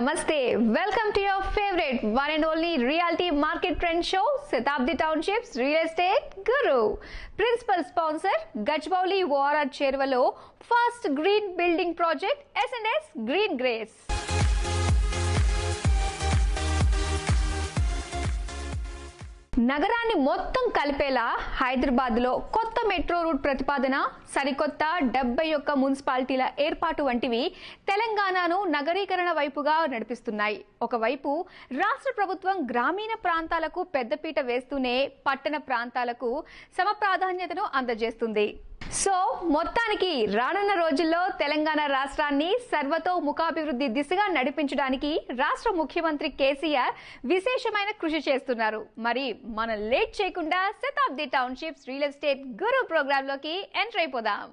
Namaste. Welcome to your favorite one and only realty market trend show, Satabdi Townships Real Estate Guru. Principal sponsor, Gachbauli Wara Chervalo, First Green Building Project, SNS Green Grace. నగరాన్ని మొత్తం కలిపేలా హైదరాబాద్ లో కొత్త metro route ప్రతిపాదన సరికొత్త డెబ్బై ఒక్క మున్సిపాలిటీల ఏర్పాటు వంటివి తెలంగాణను నగరీకరణ వైపుగా నడిపిస్తున్నాయి ఒకవైపు రాష్ట్ర ప్రభుత్వం గ్రామీణ ప్రాంతాలకు పెద్దపీట వేస్తూనే పట్టణ ప్రాంతాలకు సమ ప్రాధాన్యతను అందజేస్తుంది సో మొత్తానికి రానున్న రోజుల్లో తెలంగాణ రాష్ట్రాన్ని సర్వతో ముఖాభివృద్ధి దిశగా నడిపించడానికి రాష్ట్ర ముఖ్యమంత్రి కేసీఆర్ విశేషమైన కృషి చేస్తున్నారు మరి మనం లేట్ చేయకుండా Shatabdi townships real estate Guru program లోకి ఎంటర్ అయిపోదాం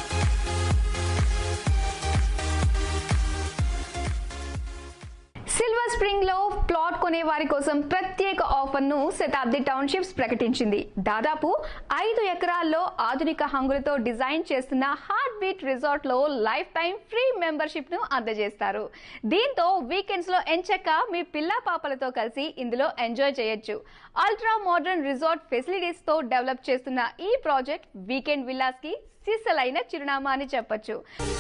సిల్వర్ స్ప్రింగ్ లో ప్లాట్ కొనే వారి కోసం ప్రత్యేక ఆఫర్ ను శతాబ్ది టౌన్షిప్స్ ప్రకటించింది దాదాపు ఐదు ఎకరాల్లో ఆధునిక హంగులతో డిజైన్ చేస్తున్న హార్ట్ బీట్ రిసార్ట్ లో లైఫ్ టైం ఫ్రీ మెంబర్షిప్ ను అందజేస్తారు దీంతో వీకెండ్స్ లో ఎంచక్క మీ పిల్ల పాపలతో కలిసి ఇందులో ఎంజాయ్ చేయొచ్చు అల్ట్రా మోడర్న్ రిసార్ట్ ఫెసిలిటీస్ తో డెవలప్ చేస్తున్న ఈ ప్రాజెక్ట్ వీకెండ్ విల్లాస్ కి సిసలైన చిరునామా అని చెప్పొచ్చు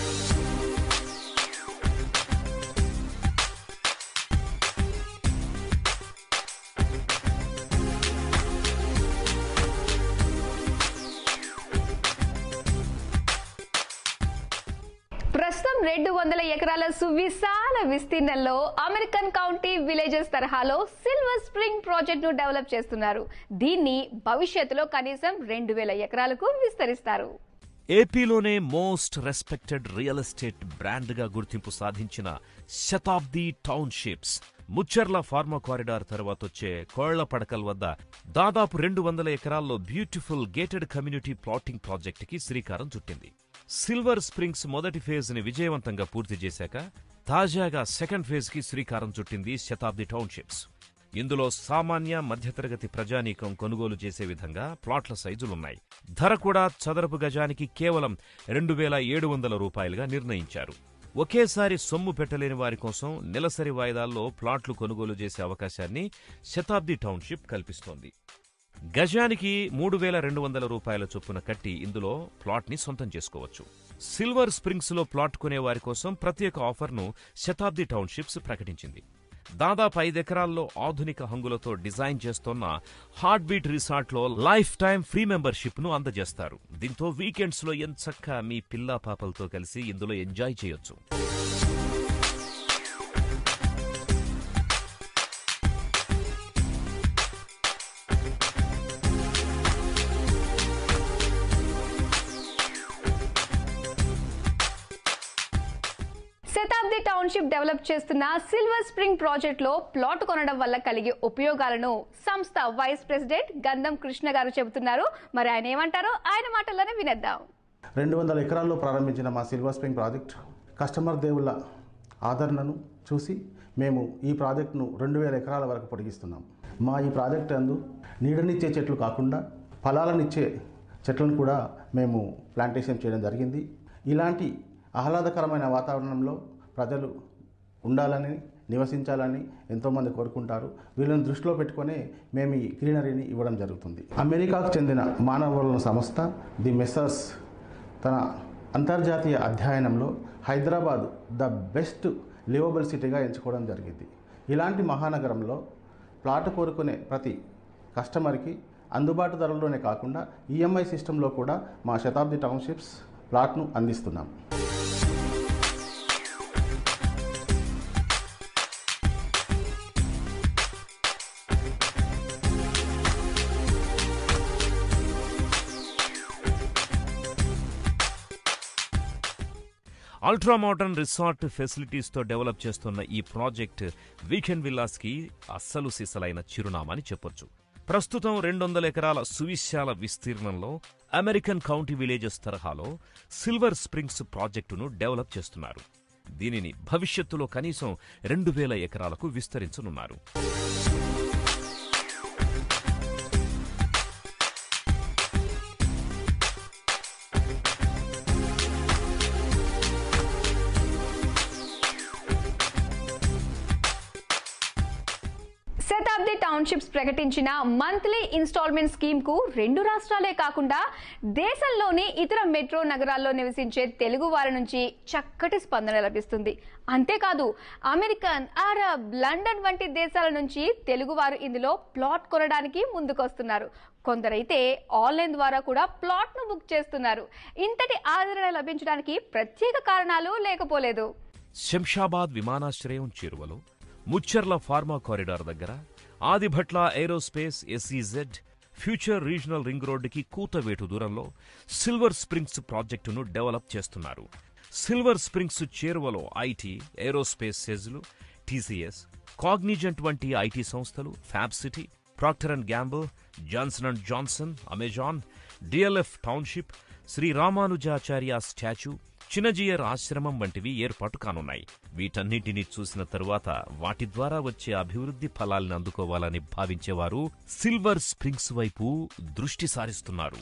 ప్రస్తుతం రెండు వందల ఎకరాల సువిశాల విస్తీర్ణంలో అమెరికన్ కౌంటీ విలేజెస్ తరహాలో సిల్వర్ స్ప్రింగ్ ప్రాజెక్ట్ ను డెవలప్ చేస్తున్నారు దీన్ని భవిష్యత్తులో కనీసం రెండు వేల ఎకరాలకు విస్తరిస్తారు ఏపీలోనే మోస్ట్ రెస్పెక్టెడ్ రియల్ ఎస్టేట్ బ్రాండ్గా గుర్తింపు సాధించిన Shatabdi townships Mucherla pharma corridor తర్వాత వచ్చే కోళ్ల పడకల్ వద్ద దాదాపు రెండు వందల ఎకరాల్లో బ్యూటిఫుల్ గేటెడ్ కమ్యూనిటీ ప్లాటింగ్ ప్రాజెక్టుకి శ్రీకారం చుట్టింది సిల్వర్ స్ప్రింగ్స్ మొదటి ఫేజ్ ని విజయవంతంగా పూర్తి చేశాక తాజాగా సెకండ్ ఫేజ్ కి శ్రీకారం చుట్టింది శతాబ్ది టౌన్షిప్స్ ఇందులో సామాన్య మధ్యతరగతి ప్రజానీకం కొనుగోలు చేసే విధంగా ప్లాట్ల సైజులున్నాయి ధర కూడా చదరపు గజానికి కేవలం రెండు వేల ఏడు వందల రూపాయలుగా నిర్ణయించారు ఒకేసారి సొమ్ము పెట్టలేని వారి కోసం నెలసరి వాయిదాల్లో ప్లాట్లు కొనుగోలు చేసే అవకాశాన్ని శతాబ్ది టౌన్షిప్ కల్పిస్తోంది గజానికి మూడు వేల రెండు వందల రూపాయల చొప్పున కట్టి ఇందులో ప్లాట్ని సొంతం చేసుకోవచ్చు సిల్వర్ స్ప్రింగ్స్ లో ప్లాట్ కొనే వారి కోసం ప్రత్యేక ఆఫర్ను శతాబ్ది టౌన్షిప్స్ ప్రకటించింది దాదాపు ఐదెకరాల్లో ఆధునిక హంగులతో డిజైన్ చేస్తోన్న హార్ట్ బీట్ రిసార్ట్ లో లైఫ్ టైం ఫ్రీ మెంబర్షిప్ ను అందజేస్తారు దీంతో వీకెండ్స్ లో ఎంచక్క మీ పిల్లా పాపలతో కలిసి ఇందులో ఎంజాయ్ చేయొచ్చు శతాబ్ది టౌన్షిప్ డెవలప్ చేస్తున్న సిల్వర్ స్ప్రింగ్ ప్రాజెక్ట్ లో ప్లాట్ కొనడం వల్ల కలిగే ఉపయోగాలను సంస్థ వైస్ ప్రెసిడెంట్ గంధం కృష్ణ గారు చెబుతున్నారు మరి ఆయన ఏమంటారో ఆయన మాటల్లోనే వినేద్దాం రెండు వందల ఎకరాల్లో ప్రారంభించిన మా సిల్వర్ స్ప్రింగ్ ప్రాజెక్ట్ కస్టమర్ దేవుళ్ళ ఆదరణను చూసి మేము ఈ ప్రాజెక్టును రెండు వేల ఎకరాల వరకు పొడిగిస్తున్నాం మా ఈ ప్రాజెక్ట్ అందు నీడనిచ్చే చెట్లు కాకుండా ఫలాలనిచ్చే చెట్లను కూడా మేము ప్లాంటేషన్ చేయడం జరిగింది ఇలాంటి ఆహ్లాదకరమైన వాతావరణంలో ప్రజలు ఉండాలని నివసించాలని ఎంతోమంది కోరుకుంటారు వీళ్ళని దృష్టిలో పెట్టుకొని మేము ఈ గ్రీనరీని ఇవ్వడం జరుగుతుంది అమెరికాకు చెందిన మానవ వనరుల సంస్థ ది మెస్సర్స్ తన అంతర్జాతీయ అధ్యయనంలో హైదరాబాద్ ద బెస్ట్ లివబుల్ సిటీగా ఎంచుకోవడం జరిగింది ఇలాంటి మహానగరంలో ప్లాట్ కోరుకునే ప్రతి కస్టమర్కి అందుబాటు ధరల్లోనే కాకుండా ఈఎంఐ సిస్టంలో కూడా మా శతాబ్ది టౌన్షిప్స్ ప్లాట్ను అందిస్తున్నాం అల్ట్రా మోడర్న్ రిసార్ట్ ఫెసిలిటీస్ తో డెవలప్ చేస్తున్న ఈ ప్రాజెక్ట్ వీకెండ్ విల్లాస్ కి అస్సలు సిసలైన చిరునామా అని చెప్పొచ్చు ప్రస్తుతం రెండు వందల ఎకరాల సువిశాల విస్తీర్ణంలో అమెరికన్ కౌంటీ విలేజెస్ తరహాలో సిల్వర్ స్ప్రింగ్స్ ప్రాజెక్టును డెవలప్ చేస్తున్నారు దీనిని భవిష్యత్తులో కనీసం రెండు వేల ఎకరాలకు విస్తరించనున్నారు టౌన్షిప్స్ ప్రకటించిన మంత్లీ ఇన్స్టాల్మెంట్ స్కీమ్ కు రెండు రాష్ట్రాలే కాకుండా దేశంలోని ఇతర మెట్రో నగరాల్లో నివసించే తెలుగు వారి నుంచి చక్కటి స్పందన లభిస్తుంది అంతేకాదు అమెరికన్ అరబ్ లండన్ వంటి దేశాల నుంచి తెలుగువారు ఇందులో ప్లాట్ కొనడానికి ముందుకొస్తున్నారు కొందరైతే ఆన్లైన్ ద్వారా కూడా ప్లాట్ ను బుక్ చేస్తున్నారు ఇంతటి ఆదరణ లభించడానికి ప్రత్యేక కారణాలు లేకపోలేదు శంషాబాద్ విమానాశ్రయం చేరువలో ముచ్చర్ల ఫార్మా కారిడార్ దగ్గర Adibatla aerospace SEZ future regional ring రోడ్డుకి కూతవేటు దూరంలో సిల్వర్ స్ప్రింగ్స్ ప్రాజెక్టును డెవలప్ చేస్తున్నారు సిల్వర్ స్ప్రింగ్స్ చేరువలో ఐటీ ఏరోస్పేస్ సెజ్లు టీసీఎస్ కాగ్నిజెంట్ వంటి ఐటీ సంస్థలు fab city Procter and Gamble Johnson and Johnson Amazon DLF township Shri Ramanujacharya statue Chinnajeeyar ఆశ్రమం వంటివి ఏర్పాటు కానున్నాయి వీటన్నిటిని చూసిన తరువాత వాటి ద్వారా వచ్చే అభివృద్ధి ఫలాల్ని అందుకోవాలని భావించేవారు సిల్వర్ స్ప్రింగ్స్ వైపు దృష్టి సారిస్తున్నారు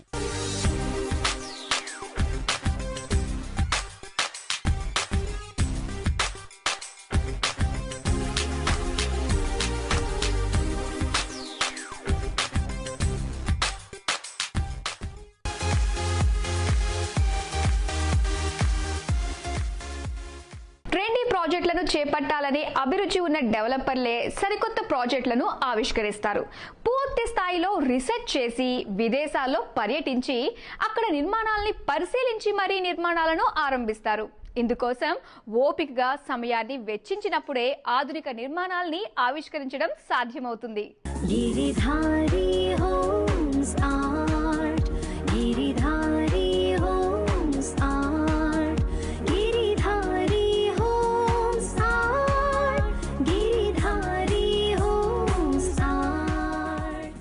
ట్రెండీ ప్రాజెక్టులను చేపట్టాలని అభిరుచి ఉన్న డెవలపర్లే సరికొత్త ప్రాజెక్టులను ఆవిష్కరిస్తారు పూర్తి స్థాయిలో రీసెర్చ్ చేసి విదేశాల్లో పర్యటించి అక్కడ నిర్మాణాలని పరిశీలించి మరీ నిర్మాణాలను ఆరంభిస్తారు ఇందుకోసం ఓపికగా సమయాన్ని వెచ్చించినప్పుడే ఆధునిక నిర్మాణాల్ని ఆవిష్కరించడం సాధ్యమవుతుంది Giridhari homes art Giridhari homes art Giridhari homes art Giridhari homes art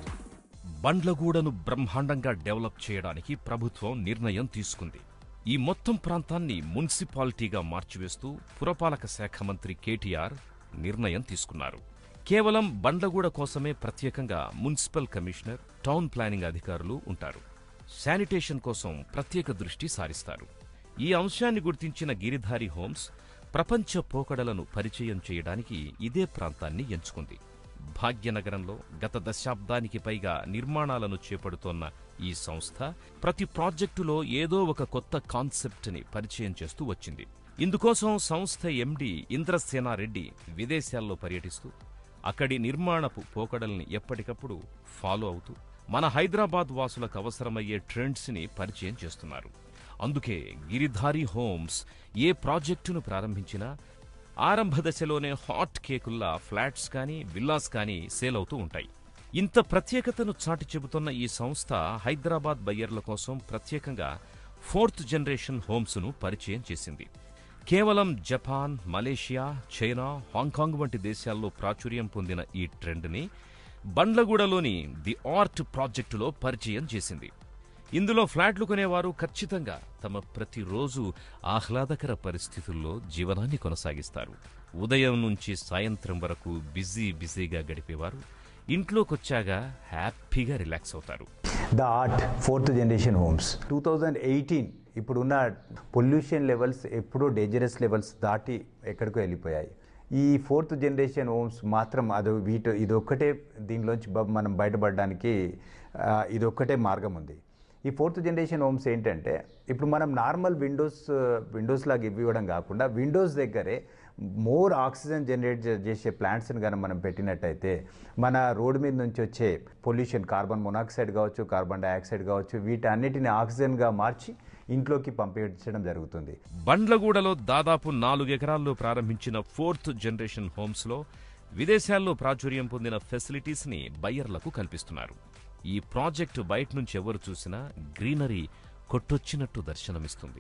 బండ్లగూడను బ్రహ్మాండంగా డెవలప్ చేయడానికి ప్రభుత్వం నిర్ణయం తీసుకుంది ఈ మొత్తం ప్రాంతాన్ని మున్సిపాలిటీగా మార్చివేస్తూ పురపాలక శాఖ మంత్రి కేటీఆర్ నిర్ణయం తీసుకున్నారు కేవలం బండ్లగూడ కోసమే ప్రత్యేకంగా మున్సిపల్ కమిషనర్ టౌన్ ప్లానింగ్ అధికారులు ఉంటారు శానిటేషన్ కోసం ప్రత్యేక దృష్టి సారిస్తారు ఈ అంశాన్ని గుర్తించిన గిరిధారి హోమ్స్ ప్రపంచ పోకడలను పరిచయం చేయడానికి ఇదే ప్రాంతాన్ని ఎంచుకుంది భాగ్యనగరంలో గత దశాబ్దానికి పైగా నిర్మాణాలను చేపడుతోన్న ఈ సంస్థ ప్రతి ప్రాజెక్టులో ఏదో ఒక కొత్త కాన్సెప్ట్ని పరిచయం చేస్తూ వచ్చింది ఇందుకోసం సంస్థ ఎండి ఇంద్రసేనారెడ్డి విదేశాల్లో పర్యటిస్తూ అక్కడి నిర్మాణపు పోకడల్ని ఎప్పటికప్పుడు ఫాలో అవుతూ మన హైదరాబాద్ వాసులకు అవసరమయ్యే ట్రెండ్స్ని పరిచయం చేస్తున్నారు అందుకే గిరిధారి హోమ్స్ ఏ ప్రాజెక్టును ప్రారంభించినా ఆరంభ దశలోనే హాట్ కేకుల్లా ఫ్లాట్స్ కానీ విల్లాస్ కానీ సేల్ అవుతూ ఉంటాయి ఇంత ప్రత్యేకతను చాటి చెబుతున్న ఈ సంస్థ హైదరాబాద్ బయ్యర్ల కోసం ప్రత్యేకంగా ఫోర్త్ జనరేషన్ హోమ్స్ను పరిచయం చేసింది కేవలం జపాన్ మలేషియా చైనా హాంకాంగ్ వంటి దేశాల్లో ప్రాచుర్యం పొందిన ఈ ట్రెండ్ని బండ్లగూడలోని ది ఆర్ట్ ప్రాజెక్టులో పరిచయం చేసింది ఇందులో ఫ్లాట్లు కొనేవారు ఖచ్చితంగా తమ ప్రతిరోజు ఆహ్లాదకర పరిస్థితుల్లో జీవనాన్ని కొనసాగిస్తారు ఉదయం నుంచి సాయంత్రం వరకు బిజీ బిజీగా గడిపేవారు ఇంట్లోకొచ్చాగా హ్యాపీగా రిలాక్స్ అవుతారు the art fourth generation homes two thousand eighteen ఇప్పుడున్న పొల్యూషన్ లెవెల్స్ ఎప్పుడో డేంజరస్ లెవెల్స్ దాటి ఎక్కడికో వెళ్ళిపోయాయి ఈ ఫోర్త్ జనరేషన్ హోమ్స్ మాత్రం అది వీటి ఇదొక్కటే దీనిలోంచి బ- మనం బయటపడడానికి ఆ, ఇదొక్కటే మార్గం ఉంది ఈ ఫోర్త్ జనరేషన్ హోమ్స్ ఏంటంటే ఇప్పుడు మనం నార్మల్ విండోస్ విండోస్ లాగా ఇవి ఇవ్వడం కాకుండా విండోస్ దగ్గరే మోర్ ఆక్సిజన్ జనరేట్ చే- చేసే ప్లాంట్స్ని కనుక మనం పెట్టినట్టయితే మన రోడ్డు మీద నుంచి వచ్చే పొల్యూషన్ కార్బన్ మొనాక్సైడ్ కావచ్చు కార్బన్ డైఆక్సైడ్ కావచ్చు వీటన్నిటిని ఆక్సిజన్గా మార్చి ఇంట్లోకి పంపించడం జరుగుతుంది బండ్లగూడలో దాదాపు నాలుగు ఎకరాల్లో ప్రారంభించిన ఫోర్త్ జనరేషన్ హోమ్స్లో విదేశాల్లో ప్రాచుర్యం పొందిన ఫెసిలిటీస్ని బయ్యర్లకు కల్పిస్తున్నారు ఈ ప్రాజెక్టు బయట నుంచి ఎవరు చూసినా గ్రీనరీ కొట్టొచ్చినట్టు దర్శనమిస్తుంది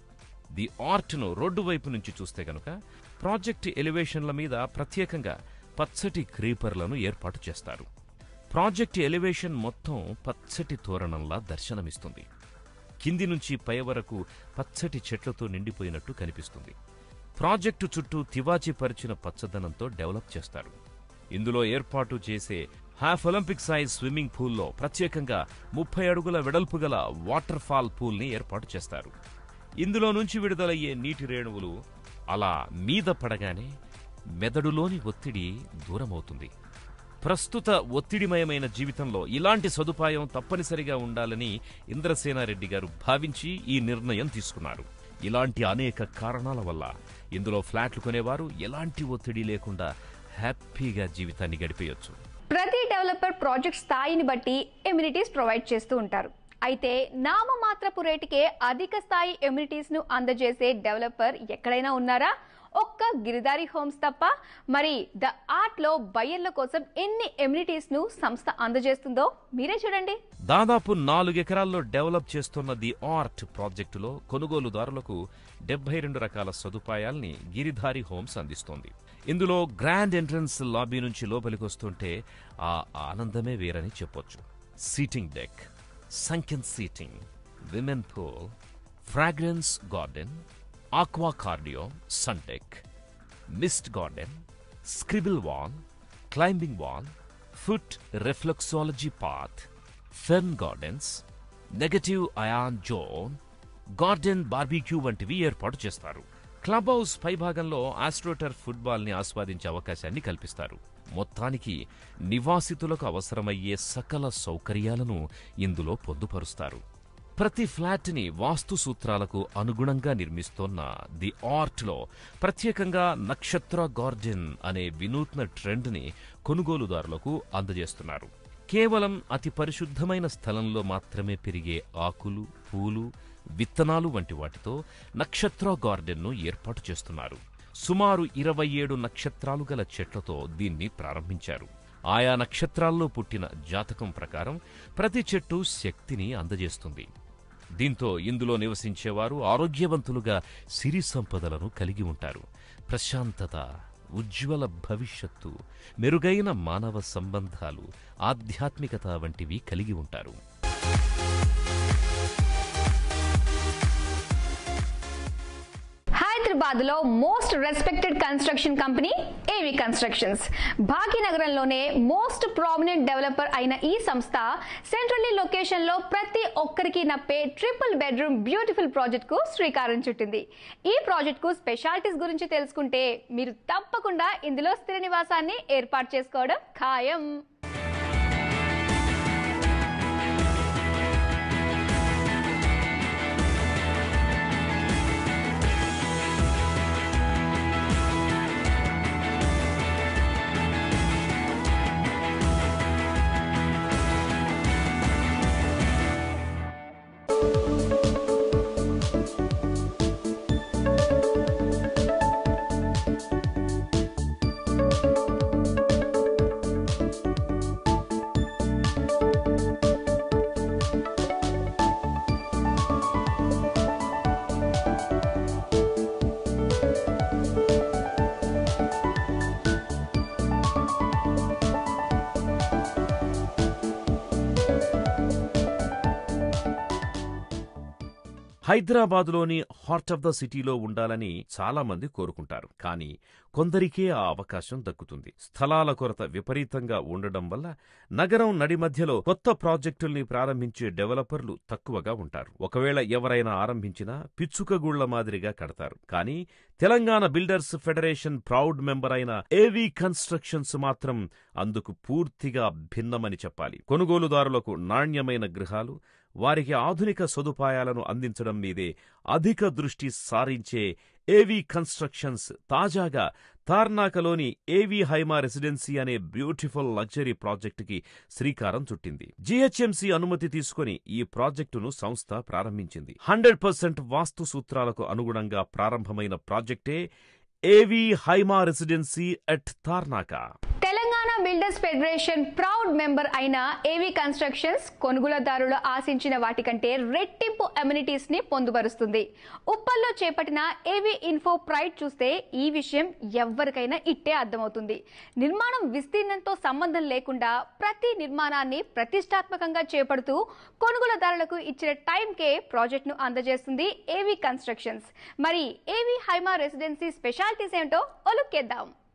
ది ఆర్ట్ను రోడ్డు వైపు నుంచి చూస్తే గనుక ప్రాజెక్ట్ ఎలివేషన్ల మీద ప్రత్యేకంగా పచ్చటి క్రీపర్లను ఏర్పాటు చేస్తారు ప్రాజెక్ట్ ఎలివేషన్ మొత్తం పచ్చటి తోరణంలా దర్శనమిస్తుంది కింది నుంచి పై వరకు పచ్చటి చెట్లతో నిండిపోయినట్టు కనిపిస్తుంది ప్రాజెక్టు చుట్టూ తివాచి పరిచిన పచ్చదనంతో డెవలప్ చేస్తారు ఇందులో ఏర్పాటు చేసే హాఫ్ ఒలింపిక్ సైజ్ స్విమ్మింగ్ పూల్లో ప్రత్యేకంగా ముప్పై అడుగుల వెడల్పు గల వాటర్ ఫాల్ పూల్ని ఏర్పాటు చేస్తారు ఇందులో నుంచి విడుదలయ్యే నీటి రేణువులు అలా మీద పడగానే మెదడులోని ఒత్తిడి దూరమవుతుంది ప్రస్తుత ఒత్తిడిమయమైన జీవితంలో ఇలాంటి సదుపాయం తప్పనిసరిగా ఉండాలని ఇంద్రసేనారెడ్డి గారు భావించి ఈ నిర్ణయం తీసుకున్నారు ఇలాంటి అనేక కారణాల వల్ల ఇందులో ఫ్లాట్లు కొనేవారు ఎలాంటి ఒత్తిడి లేకుండా హ్యాపీగా జీవితాన్ని గడిపేయొచ్చు ప్రతి డెవలపర్ ప్రాజెక్ట్ స్థాయిని బట్టి ఎమ్యూనిటీస్ ప్రొవైడ్ చేస్తూ ఉంటారు అయితే నామమాత్రపు రేటుకే అధిక స్థాయి ఎమ్యూనిటీస్ ను అందజేసే డెవలపర్ ఎక్కడైనా ఉన్నారా ఒక్క గిరిదారి హోమ్స్ తప్ప మరి ద ఆర్ట్ లో బయ్యర్ల కోసం ఎన్ని ఎమ్యూనిటీస్ ను సంస్థ అందజేస్తుందో మీరే చూడండి దాదాపు నాలుగెకరాల్లో డెవలప్ చేస్తున్న ది ఆర్ట్ ప్రాజెక్టులో కొనుగోలుదారులకు డెబ్బై రెండు రకాల సదుపాయాల్ని గిరిధారి హోమ్స్ అందిస్తోంది ఇందులో గ్రాండ్ ఎంట్రన్స్ లాబీ నుంచి లోపలికి వస్తుంటే ఆ ఆనందమే వేరని చెప్పొచ్చు seating deck sunken seating women pool fragrance garden aqua cardio sundeck mist garden scribble wall climbing wall foot reflexology path fern gardens negative ion zone garden barbecue వంటివి ఏర్పాటు చేస్తారు క్లబ్ హౌస్ పైభాగంలో ఆస్ట్రోటర్ ఫుట్బాల్ ని ఆస్వాదించే అవకాశాన్ని కల్పిస్తారు మొత్తానికి నివాసితులకు అవసరమయ్యే సకల సౌకర్యాలను ఇందులో పొందుపరుస్తారు ప్రతి ఫ్లాట్ ని వాస్తు సూత్రాలకు అనుగుణంగా నిర్మిస్తోన్న ది ఆర్ట్ లో ప్రత్యేకంగా నక్షత్ర గార్డెన్ అనే వినూత్న ట్రెండ్ ని కొనుగోలుదారులకు అందజేస్తున్నారు కేవలం అతి పరిశుద్ధమైన స్థలంలో మాత్రమే పెరిగే ఆకులు పూలు విత్తనాలు వంటి వాటితో నక్షత్ర గార్డెన్ను ఏర్పాటు చేస్తున్నారు సుమారు ఇరవై ఏడు నక్షత్రాలు గల చెట్లతో దీన్ని ప్రారంభించారు ఆయా నక్షత్రాల్లో పుట్టిన జాతకం ప్రకారం ప్రతి చెట్టు శక్తిని అందజేస్తుంది దీంతో ఇందులో నివసించేవారు ఆరోగ్యవంతులుగా సిరి సంపదలను కలిగి ఉంటారు ప్రశాంతత ఉజ్వల భవిష్యత్తు మెరుగైన మానవ సంబంధాలు ఆధ్యాత్మికత వంటివి కలిగి ఉంటారు హైదరాబాద్ లో most respected construction company AV constructions భాగ్యనగరంలోనే మోస్ట్ ప్రామినెంట్ డెవలపర్ అయిన ఈ సంస్థ సెంట్రల్లీ లొకేషన్ లో ప్రతి ఒక్కరికి నప్పే ట్రిపుల్ బెడ్రూమ్ బ్యూటిఫుల్ ప్రాజెక్ట్ కు శ్రీకారం చుట్టింది ఈ ప్రాజెక్ట్ కు స్పెషాలిటీస్ గురించి తెలుసుకుంటే మీరు తప్పకుండా ఇందులో స్థిర నివాసాన్ని ఏర్పాటు చేసుకోవడం ఖాయం హైదరాబాద్లోని హార్ట్ ఆఫ్ ద సిటీలో ఉండాలని చాలా మంది కోరుకుంటారు కానీ కొందరికే ఆ అవకాశం దక్కుతుంది స్థలాల కొరత విపరీతంగా ఉండడం వల్ల నగరం నడిమధ్యలో కొత్త ప్రాజెక్టుల్ని ప్రారంభించే డెవలపర్లు తక్కువగా ఉంటారు ఒకవేళ ఎవరైనా ఆరంభించినా పిచ్చుకగూళ్ల మాదిరిగా కడతారు కానీ Telangana builders federation proud member అయిన ఏవీ కన్స్ట్రక్షన్స్ మాత్రం అందుకు పూర్తిగా భిన్నమని చెప్పాలి కొనుగోలుదారులకు నాణ్యమైన గృహాలు వారికి ఆధునిక సదుపాయాలను అందించడం మీదే అధిక దృష్టి సారించే ఏవీ కన్స్ట్రక్షన్స్ తాజాగా తార్నాకలోని ఏవీ హైమా రెసిడెన్సీ అనే బ్యూటిఫుల్ లగ్జరీ ప్రాజెక్టుకి శ్రీకారం చుట్టింది జీహెచ్ఎంసీ అనుమతి తీసుకుని ఈ ప్రాజెక్టును సంస్థ ప్రారంభించింది హండ్రెడ్ పర్సెంట్ వాస్తు సూత్రాలకు అనుగుణంగా ప్రారంభమైన ప్రాజెక్టే AV Haima residency at Tarnaka Telangana builders federation proud member అయిన ఏవీ కన్స్ట్రక్షన్స్ కొనుగోలుదారులు ఆశించిన వాటికంటే రెట్టింపు అమ్యూనిటీస్ ని పొందుపరుస్తుంది ఉప్పల్లో చేపట్టిన ఏవీ ఇన్ఫో ప్రైడ్ చూస్తే ఈ విషయం ఎవ్వరికైనా ఇట్టే అర్థమవుతుంది నిర్మాణం విస్తీర్ణంతో సంబంధం లేకుండా ప్రతి నిర్మాణాన్ని ప్రతిష్టాత్మకంగా చేపడుతూ కొనుగోలుదారులకు ఇచ్చిన టైంకే ప్రాజెక్టును అందజేస్తుంది ఏవీ కన్స్ట్రక్షన్స్ మరి ఏవీ హైమా రెసిడెన్సీ స్పెషాలిటీస్ ఏమిటో ఒలుక్కేద్దాం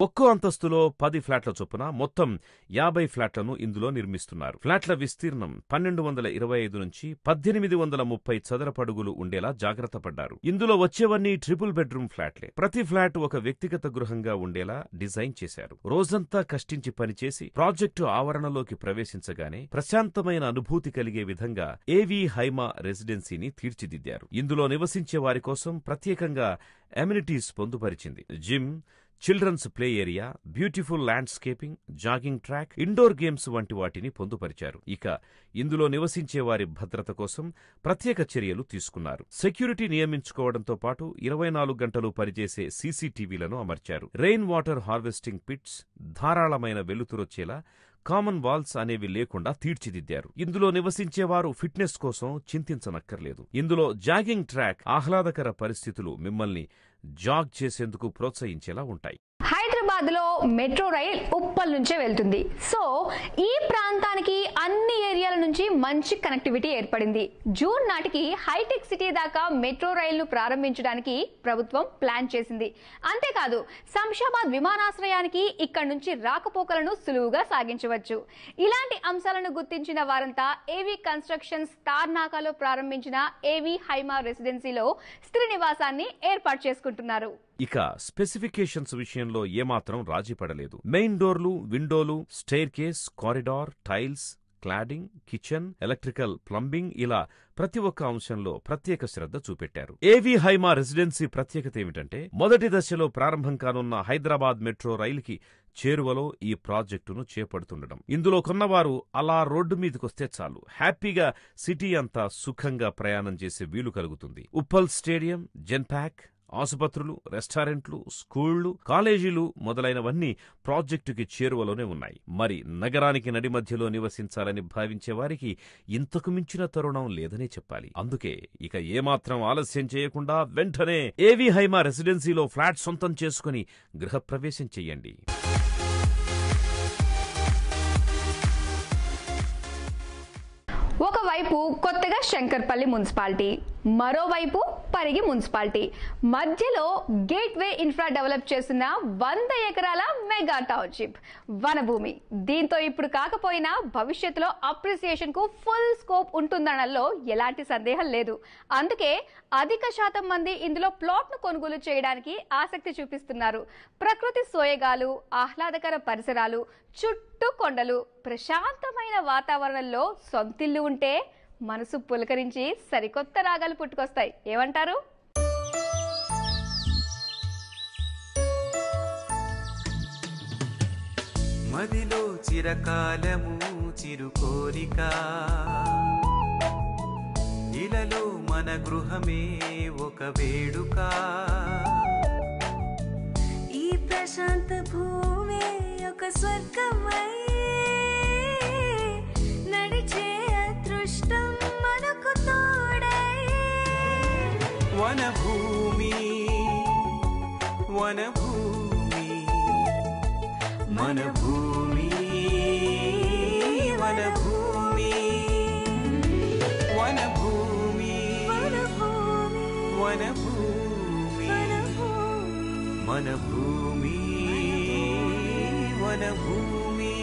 ఒక్కో అంతస్తులో పది ఫ్లాట్ల చొప్పున మొత్తం యాభై ఫ్లాట్లను ఇందులో నిర్మిస్తున్నారు ఫ్లాట్ల విస్తీర్ణం పన్నెండు వందల ఇరవై ఐదు నుంచి పద్దెనిమిది వందల ముప్పై చదరపడుగులు ఉండేలా జాగ్రత్త పడ్డారు ఇందులో వచ్చేవన్నీ ట్రిపుల్ బెడ్రూమ్ ఫ్లాట్లే ప్రతి ఫ్లాట్ ఒక వ్యక్తిగత గృహంగా ఉండేలా డిజైన్ చేశారు రోజంతా కష్టించి పనిచేసి ప్రాజెక్టు ఆవరణలోకి ప్రవేశించగానే ప్రశాంతమైన అనుభూతి కలిగే విధంగా ఏవీ హైమా రెసిడెన్సీని తీర్చిదిద్దారు ఇందులో నివసించే వారి కోసం ప్రత్యేకంగా అమ్యూనిటీస్ పొందుపరిచింది gym children's play area beautiful landscaping jogging track indoor games వంటి వాటిని పొందుపరిచారు ఇక ఇందులో నివసించే వారి భద్రత కోసం ప్రత్యేక చర్యలు తీసుకున్నారు సెక్యూరిటీ నియమించుకోవడంతో పాటు ఇరవై నాలుగు గంటలు పనిచేసే సీసీటీవీలను అమర్చారు రెయిన్ వాటర్ హార్వెస్టింగ్ పిట్స్ ధారాళమైన వెలుతురొచ్చేలా కామన్ వాల్స్ అనేవి లేకుండా తీర్చిదిద్దారు ఇందులో నివసించేవారు ఫిట్నెస్ కోసం చింతించనక్కర్లేదు ఇందులో జాగింగ్ ట్రాక్ ఆహ్లాదకర పరిస్థితులు మిమ్మల్ని జాగ్ చేసేందుకు ప్రోత్సహించేలా ఉంటాయి హైదరాబాద్ లో మెట్రో రైల్ ఉప్పల్ నుంచే వెళ్తుంది సో ఈ ప్రాంతానికి అన్ని ఏరియాల నుంచి మంచి కనెక్టివిటీ ఏర్పడింది జూన్ నాటికి హైటెక్ సిటీ దాకా మెట్రో రైలును ప్రారంభించడానికి ప్రభుత్వం ప్లాన్ చేసింది అంతేకాదు శంషాబాద్ విమానాశ్రయానికి ఇక్కడ నుంచి రాకపోకలను సులువుగా సాగించవచ్చు ఇలాంటి అంశాలను గుర్తించిన వారంతా ఏవీ కన్స్ట్రక్షన్స్ తార్నాకాలో ప్రారంభించిన ఏవీ హైమా రెసిడెన్సీలో స్త్రీ నివాసాన్ని ఏర్పాటు చేసుకుంటున్నారు ఇక స్పెసిఫికేషన్స్ విషయంలో ఏమాత్రం రాజీ పడలేదు మెయిన్ డోర్లు విండోలు staircase corridor tiles cladding kitchen electrical plumbing ఇలా ప్రతి ఒక్క అంశంలో ప్రత్యేక శ్రద్ధ చూపెట్టారు ఏవీ హైమా రెసిడెన్సీ ప్రత్యేకత ఏమిటంటే మొదటి దశలో ప్రారంభం కానున్న హైదరాబాద్ మెట్రో రైలుకి చేరువలో ఈ ప్రాజెక్టును చేపడుతుండడం ఇందులో కొన్నవారు అలా రోడ్డు మీదకొస్తే చాలు హ్యాపీగా సిటీ అంతా సుఖంగా ప్రయాణం చేసే వీలు కలుగుతుంది ఉప్పల్ స్టేడియం జెన్పాక్ ఆసుపత్రులు రెస్టారెంట్లు స్కూళ్లు కాలేజీలు మొదలైనవన్నీ ప్రాజెక్టుకి చేరువలోనే ఉన్నాయి మరి నగరానికి నడి మధ్యలో నివసించాలని భావించే వారికి ఇంతకు మించిన తరుణం లేదనే చెప్పాలి అందుకే ఇక ఏమాత్రం ఆలస్యం చేయకుండా వెంటనే ఏవి హైమా రెసిడెన్సీలో ఫ్లాట్ సొంతం చేసుకుని గృహప్రవేశం చెయ్యండి ఒకవైపు కొత్తగా శంకర్పల్లి మున్సిపాలిటీ మరోవైపు పరిగి మున్సిపాలిటీ మధ్యలో గేట్వే ఇన్ఫ్రా డెవలప్ చేసిన వంద ఎకరాల మెగా టౌన్షిప్ వనభూమి దీంతో ఇప్పుడు కాకపోయినా భవిష్యత్తులో అప్రిసియేషన్ కు ఫుల్ స్కోప్ ఉంటుందనలో ఎలాంటి సందేహం లేదు అందుకే అధిక శాతం మంది ఇందులో ప్లాట్ ను కొనుగోలు చేయడానికి ఆసక్తి చూపిస్తున్నారు ప్రకృతి సోయగాలు ఆహ్లాదకర పరిసరాలు చుట్టూ కొండలు ప్రశాంతమైన వాతావరణంలో సొంతిల్లు ఉంటే మనసు పులకరించి సరికొత్త రాగాలు పుట్టుకొస్తాయి ఏమంటారు మదిలో చిరకాలము చిరు కోరిక ఇలలో మన గృహమే ఒక వేడుక ఈ ప్రశాంత భూమి ఒక స్వర్గమై నడిచే అదృష్టం మనకు తోడై వనభూమి వనభూమి మన భూమి వనభూమి వనభూమి వనభూమి వనభూమి వనభూమి మన భూమి వనభూమి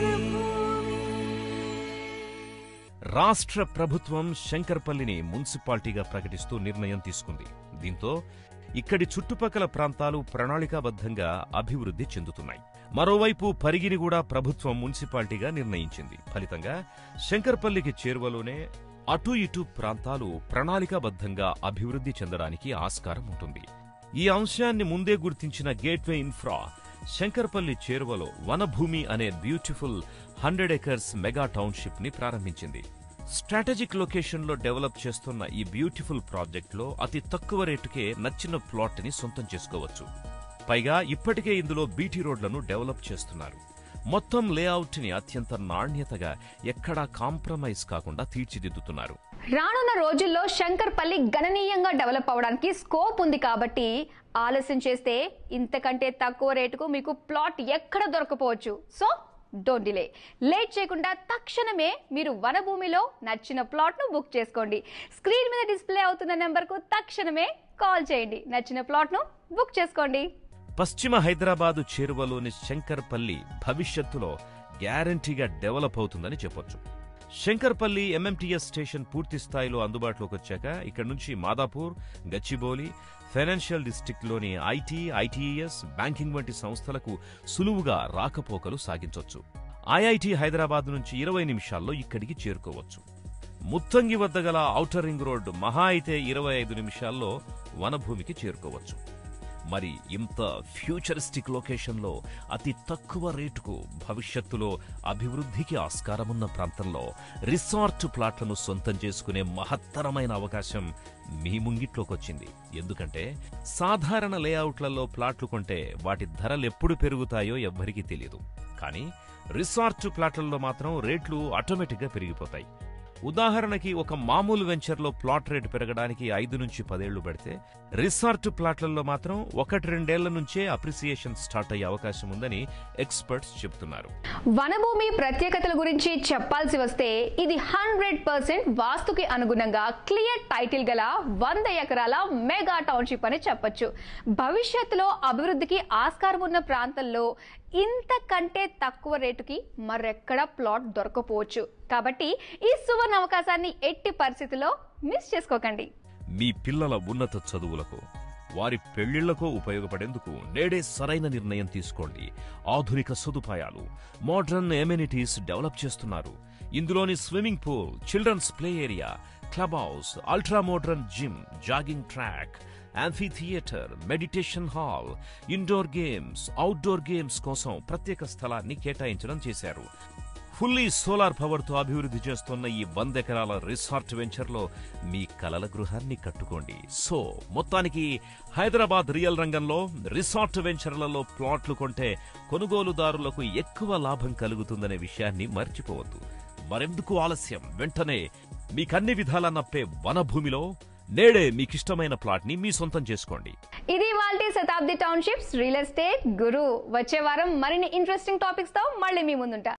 రాష్ట్ర ప్రభుత్వం శంకర్పల్లిని మున్సిపాలిటీగా ప్రకటిస్తూ నిర్ణయం తీసుకుంది దీంతో ఇక్కడి చుట్టుపక్కల ప్రాంతాలు ప్రణాళికాబద్ధంగా అభివృద్ధి చెందుతున్నాయి మరోవైపు పరిగిని కూడా ప్రభుత్వం మున్సిపాలిటీగా నిర్ణయించింది ఫలితంగా శంకర్పల్లికి చేరువలోనే అటు ఇటు ప్రాంతాలు ప్రణాళికాబద్ధంగా అభివృద్ధి చెందడానికి ఆస్కారం ఉంటుంది ఈ అంశాన్ని ముందే గుర్తించిన గేట్వే ఇన్ఫ్రా శంకర్పల్లి చేరువలో వనభూమి అనే beautiful hundred acres mega township ని ప్రారంభించింది స్ట్రాటజిక్ లొకేషన్లో డెవలప్ చేస్తున్న ఈ బ్యూటిఫుల్ ప్రాజెక్ట్లో అతి తక్కువ రేటుకే నచ్చిన ప్లాట్ ని సొంతం చేసుకోవచ్చు పైగా ఇప్పటికే ఇందులో బీటీ రోడ్లను డెవలప్ చేస్తున్నారు మొత్తం లేఅవుట్ ని అత్యంత నాణ్యతగా ఎక్కడా కాంప్రమైజ్ కాకుండా తీర్చిదిద్దుతున్నారు రానున్న రోజుల్లో శంకర్పల్లి గణనీయంగా డెవలప్ అవడానికి స్కోప్ ఉంది కాబట్టి ఆలస్యం చేస్తే ఇంతకంటే తక్కువ రేటుకు మీకు ప్లాట్ ఎక్కడ దొరకపోవచ్చు సో డోంట్ డిలే లేట్ చేయకుండా తక్షణమే మీరు వనభూమిలో నచ్చిన ప్లాట్ను బుక్ చేసుకోండి స్క్రీన్ మీద డిస్ప్లే అవుతున్న నెంబర్కు తక్షణమే కాల్ చేయండి నచ్చిన ప్లాట్ను బుక్ చేసుకోండి పశ్చిమ హైదరాబాదు చేరువలోని శంకర్పల్లి భవిష్యత్తులో గ్యారంటీగా డెవలప్ అవుతుందని చెప్పొచ్చు శంకర్పల్లి ఎంఎంటీఎస్ స్టేషన్ పూర్తి స్థాయిలో అందుబాటులోకి వచ్చాక ఇక్కడి నుంచి మాదాపూర్ గచ్చిబౌలి ఫైనాన్షియల్ డిస్టిక్లోని ఐటీ ఐటీఎస్ బ్యాంకింగ్ వంటి సంస్థలకు సులువుగా రాకపోకలు సాగించొచ్చు ఐఐటి హైదరాబాద్ నుంచి ఇరవై నిమిషాల్లో ఇక్కడికి చేరుకోవచ్చు ముత్తంగి వద్ద గల ఔటర్ రింగ్ రోడ్ మహా అయితే ఇరవై ఐదు నిమిషాల్లో వనభూమికి చేరుకోవచ్చు మరి ఇంత ఫ్యూచరిస్టిక్ లొకేషన్లో అతి తక్కువ రేటుకు భవిష్యత్తులో అభివృద్ధికి ఆస్కారమున్న ప్రాంతంలో రిసార్ట్ ప్లాట్లను సొంతం చేసుకునే మహత్తరమైన అవకాశం మీ ముంగిట్లోకొచ్చింది ఎందుకంటే సాధారణ లేఅవుట్లలో ప్లాట్లు కొంటే వాటి ధరలు ఎప్పుడు పెరుగుతాయో ఎవ్వరికీ తెలియదు కానీ రిసార్ట్ ప్లాట్లలో మాత్రం రేట్లు ఆటోమేటిక్గా పెరిగిపోతాయి ఉదాహరణకి ఒక మామూలు వెంచర్లో ప్లాట్ రేటు పెరగడానికి ఐదు నుంచి పదేళ్లు పడితే రిసార్ట్ ప్లాట్లలో మాత్రం ఒకటి రెండేళ్ల నుంచే అప్రిసియేషన్ స్టార్ట్ అయ్యే అవకాశం ఉందని ఎక్స్పర్ట్స్ చెబుతున్నారు వనభూమి ప్రత్యేకతల గురించి చెప్పాల్సి వస్తే ఇది హండ్రెడ్ పర్సెంట్ వాస్తుకి అనుగుణంగా క్లియర్ టైటిల్ గల వంద ఎకరాల మెగా టౌన్షిప్ అని చెప్పొచ్చు భవిష్యత్తులో అభివృద్ధికి ఆస్కారం ఉన్న ప్రాంతంలో ఇంతకంటే తక్కువ రేటుకి మరెక్కడా ప్లాట్ దొరకపోవచ్చు కాబట్టి ఈ సువర్ణ అవకాశాన్ని ఎట్టి పరిస్థితుల్లో మిస్ చేసుకోకండి మీ పిల్లల ఉన్నత చదువులకు వారి పెళ్లిళ్లకు ఉపయోగపడేందుకు నేడే సరైన నిర్ణయం తీసుకోండి ఆధునిక సదుపాయాలు మోడ్రన్ ఎమ్యూనిటీస్ డెవలప్ చేస్తున్నారు ఇందులోని swimming pool children's play area club house ultra modern gym jogging track amphitheatre meditation hall indoor games outdoor games కోసం ప్రత్యేక స్థలాన్ని కేటాయించడం చేశారు ఫుల్లీ సోలార్ పవర్ తో అభివృద్ధి చేస్తున్న ఈ వంద ఎకరాల రిసార్ట్ వెంచర్ లో మీ కలల గృహాన్ని కట్టుకోండి సో మొత్తానికి హైదరాబాద్ రియల్ రంగంలో రిసార్ట్ వెంచర్లలో ప్లాట్లు కొంటే కొనుగోలుదారులకు ఎక్కువ లాభం కలుగుతుందనే విషయాన్ని మర్చిపోవద్దు మరెందుకు ఆలస్యం వెంటనే మీకన్ని విధాలా నప్పే వనభూమిలో నేడే మీకిష్టమైన ప్లాట్ ని మీ సొంతం చేసుకోండి ఇది వాళ్ళ శతాబ్ది టౌన్షిప్స్ రియల్ ఎస్టేట్ గురు వచ్చే వారం మరిన్ని ఇంట్రెస్టింగ్ టాపిక్స్ తో మళ్ళీ మీ ముందుంటా